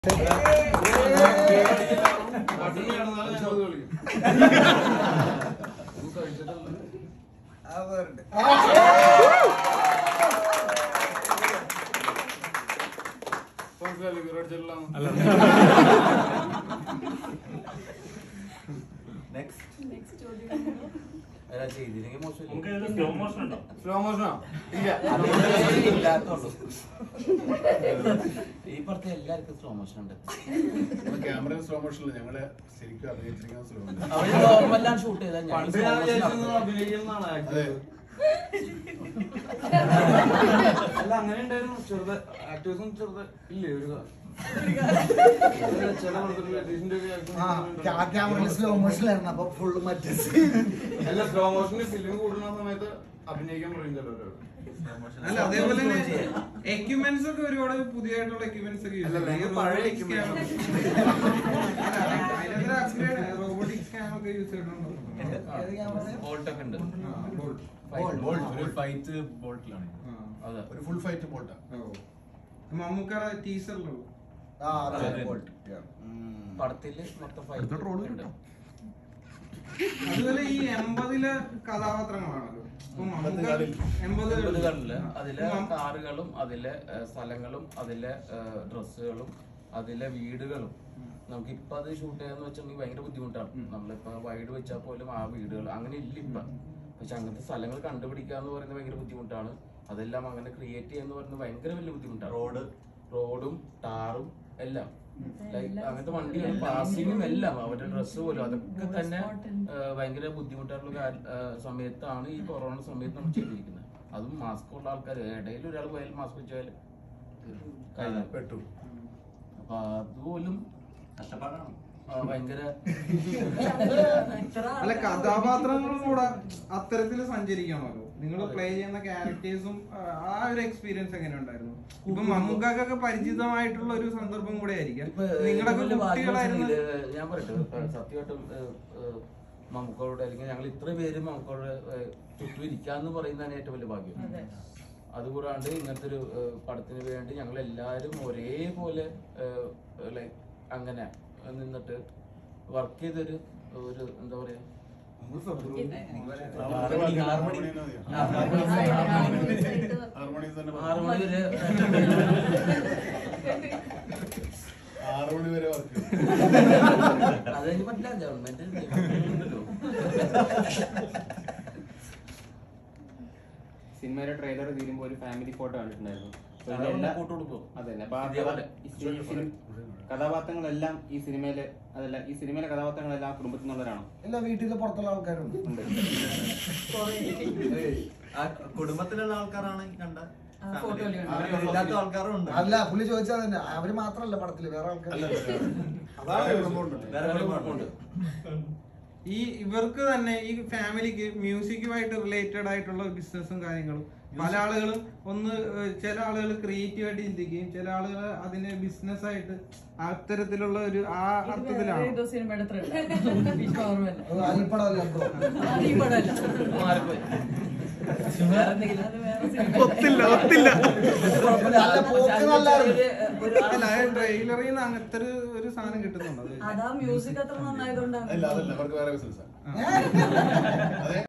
ചെയ്തില്ലെങ്കിൽ മോശമില്ല നമുക്ക് ഇതിൽ സ്ലോ മോഷൻ ഉണ്ടോ സ്ലോ മോഷനോ ഇല്ല അതേ ഇല്ലാത്തുള്ളൂ ഈ പറഞ്ഞ എല്ലാവർക്കും സ്ലോ മോഷൻ ഉണ്ട് ക്യാമറ സ്ലോ മോഷനില്ല ഞങ്ങള് ശരിക്കും അഭിനയിച്ചിരിക്കുന്ന സ്ലോ അവര് നോർമലാണ് ഷൂട്ട് ചെയ്താൽ ഞാൻ പണ്ട് ഞാൻ വിചാരിച്ചത് അഭിനയിക്കുന്നതാണ് അതെ. അല്ല അങ്ങനെ ഉണ്ടായിരുന്നു ചെറുത് ആക്ടേഴ്സും ചെറുത് ഇല്ലേ ഒരു ചില പടത്തിൽ ലതീഷിന്റെ ഒക്കെ acting ആ ക്യാമറയിൽ സ്ലോ മോഷനിലായിരുന്നു അപ്പൊ ഫുള്ള് മറ്റേ അല്ല സ്ലോ മോഷനിൽ ഫിലിം കൂടുന്ന സമയത്ത് അഭിനയിക്കാൻ പറയും ചിലവര് അല്ല അതേപോലെ തന്നെ എക്യുപ്മെന്റ്സ് ഒക്കെ ഒരുപാട് പുതിയതായിട്ടുള്ള എക്യുപ്മെന്റ്സ് ഒക്കെ use അല്ല, ചെയ്യും. നിങ്ങൾ പഴയ Robotics equipment. cam. അല്ല, അതിനകത്ത് upgrade റോബോട്ടിക് സ്കാം ഒക്കെ യൂസ് ചെയ്തിട്ടുണ്ടോ ബോൾട്ടൊക്കെ ഉണ്ട് ഒരു ഫൈറ്റ് ബോട്ടിലാണ് അതെ ഒരു ഫുൾ ഫൈറ്റ് ബോട്ടാ മമ്മൂക്കറ ടീച്ചറിലുള്ളൂ ആ അതെ പടത്തില് മൊത്തം ഫൈറ്റ് ഉണ്ട് അതുപോലെ ഈ എൺപതിലെ കഥാപാത്രങ്ങളാണല്ലോ ഇപ്പൊ മമ്മൂക്ക എൺപതുകളിൽ. എൺപത് എൺപതുകളില് അതിലെ ഇപ്പൊ മമ്മ- കാറുകളും അതിലെ ഏഹ്, സ്ഥലങ്ങളും അതിലെ ഏഹ്, ഡ്രസ്സുകളും അതിലെ വീടുകളും നമുക്ക് ഇപ്പൊ അത് ഷൂട്ട് ചെയ്യാന്ന് വെച്ചിട്ടുണ്ടെങ്കിൽ ഭയങ്കര ബുദ്ധിമുട്ടാണ് നമ്മളിപ്പോ വൈഡ് വെച്ചാൽ പോലും ആ വീടുകൾ അങ്ങനെ ഇല്ല ഇപ്പൊ പക്ഷെ അങ്ങനത്തെ സ്ഥലങ്ങൾ കണ്ടുപിടിക്കുക എന്ന് പറയുന്നത് ഭയങ്കര ബുദ്ധിമുട്ടാണ് അതെല്ലാം അങ്ങനെ ക്രിയേറ്റ് ചെയ്യാന്ന് പറയുന്നത് ഭയങ്കര വലിയ ബുദ്ധിമുട്ടാണ് റോഡ് റോഡും ടാറും എല്ലാം ലൈക്ക് അങ്ങനത്തെ വണ്ടികളും പാസിങ്ങും എല്ലാം അവരുടെ ഡ്രസ്സ് പോലും അതൊക്കെ തന്നെ ഏഹ്, ഭയങ്കര ബുദ്ധിമുട്ടായിട്ടുള്ള കാര്യം- ഏഹ്, സമയത്താണ് ഈ കൊറോണ സമയത്ത് നമ്മൾ ചെയ്തിരിക്കുന്നത് അതും മാസ്ക് ഉള്ള ആൾക്കാർ ഇടയിൽ ഒരാൾ പോയാൽ മാസ്ക് വെച്ചാൽ കഴിഞ്ഞു പെട്ടു അപ്പൊ അതുപോലും കഷ്ടപ്പാടാണ് ഭയങ്കര അല്ല കഥാപാത്രങ്ങളും കൂടെ അത്തരത്തിൽ സഞ്ചരിക്കണമല്ലോ നിങ്ങൾ പ്ലേ ചെയ്യുന്ന ക്യാരക്ടേഴ്സും ആ ഒരു എക്സ്പീരിയൻസ് എങ്ങനെ ഉണ്ടായിരുന്നു ഇപ്പൊ മമ്മൂക്കൊക്കെ പരിചിതമായിട്ടുള്ള ഒരു സന്ദർഭം കൂടെ ആയിരിക്കും ഇപ്പൊ നിങ്ങളൊക്കെ ഇതില് കുട്ടികളായിരുന്നു ഭാഗ്യവശാലില് ഞാൻ പറയട്ടെ ഇപ്പൊ സത്യമായിട്ടും ഏഹ്, ഏഹ്, മമ്മൂക്കോട് അല്ലെങ്കിൽ ഞങ്ങൾ ഇത്ര പേര് മമ്മൂക്കോട് ഏഹ്, ചുറ്റും ഇരിക്കാന്ന് പറയുന്നതാണ് ഏറ്റവും വലിയ ഭാഗ്യം അതുകൂടാണ്ട് ഇങ്ങനത്തെ ഒരു ഏഹ്, പടത്തിന് വേണ്ടി ഞങ്ങൾ എല്ലാവരും ഒരേപോലെ ലൈക്ക് അങ്ങനെ നിന്നിട്ട് വർക്ക് ചെയ്തൊരു ഒരു എന്താ പറയാ ആറ് മണി ആറ് മണി ആറ് മണി തന്നെ ആറ് മണി വരെ ആറ് മണി വരെ വർക്ക് അതെനിക്ക് പറ്റില്ല ഗവൺമെന്റ് സിനിമയുടെ ട്രെയിലർ തീരുമ്പോൾ ഒരു ഫാമിലി ഫോട്ടോ കണ്ടിട്ടുണ്ടായിരുന്നു അപ്പൊ അതൊന്ന് ഇതെല്ലാം- ഫോട്ടോ എടുക്കുവോ? അതന്നെ അപ്പൊ ആ ഇതേപോലെ. കഥാ- ഈ സി- സിനി- കഥാപാത്രങ്ങളെല്ലാം ഈ സിനിമയിലെ അതല്ല ഈ സിനിമയിലെ കഥാപാത്രങ്ങളെല്ലാം ആ കുടുംബത്തിൽ നിന്നുള്ളവരാണോ എല്ലാ വീട്ടിലെ പുറത്തുള്ള ആൾക്കാരുണ്ട് ഉണ്ട് കുടുംബത്തിലുള്ള ആൾക്കാരാണ് ഈ കണ്ട ഫോട്ടോയിൽ കണ്ടത്. അവര് ഇല്ലാത്ത ആൾക്കാരും ഉണ്ട് അല്ല പുള്ളി ചോദിച്ചാൽ തന്നെ അവര് മാത്രല്ല പടത്തില് വേറെ ആൾക്കാർ അതാണ് കുടുംബമുണ്ട് വേറെ കുടുംബമുണ്ട് ഈ ഇവർക്ക് തന്നെ ഈ ഫാമിലിക്ക് മ്യൂസിക്കുമായിട്ട് റിലേറ്റഡ് ആയിട്ടുള്ള ബിസിനസ്സും കാര്യങ്ങളും പല ആളുകളും ഒന്ന് ഏഹ്, ചില ആളുകൾ ക്രിയേറ്റീവ് ആയിട്ട് ചിന്തിക്കുകയും ചില ആളുകൾ അതിനെ ബിസിനസ് ആയിട്ട് അത്തരത്തിലുള്ള ഒരു ആ അർത്ഥത്തിലാണ് ഏതോ സിനിമയുടെ ത്രില്ലർ ഇപ്പൊ ഓർമ്മയില്ല അരിപ്പടമല്ല ബ്രോ അത് ഈ പടമല്ല മാറിപ്പോയി വേറെ എന്തെങ്കിലും അത് വേറെ സിനിമ ഒത്തില്ല ഒത്തില്ല അല്ല പോക്ക് നല്ലായിരുന്നു അല്ല ട്രെയിലറിൽ നിന്ന് അങ്ങനത്തെ ഒരു ഒരു സാധനം കിട്ടുന്നുണ്ട് അത് അതാ മ്യൂസിക് അത്ര നന്നായതുകൊണ്ടാണ് അല്ല അതല്ല അവർക്ക് വേറെ ബിസിനസ്സാണ് ഏ? അതെ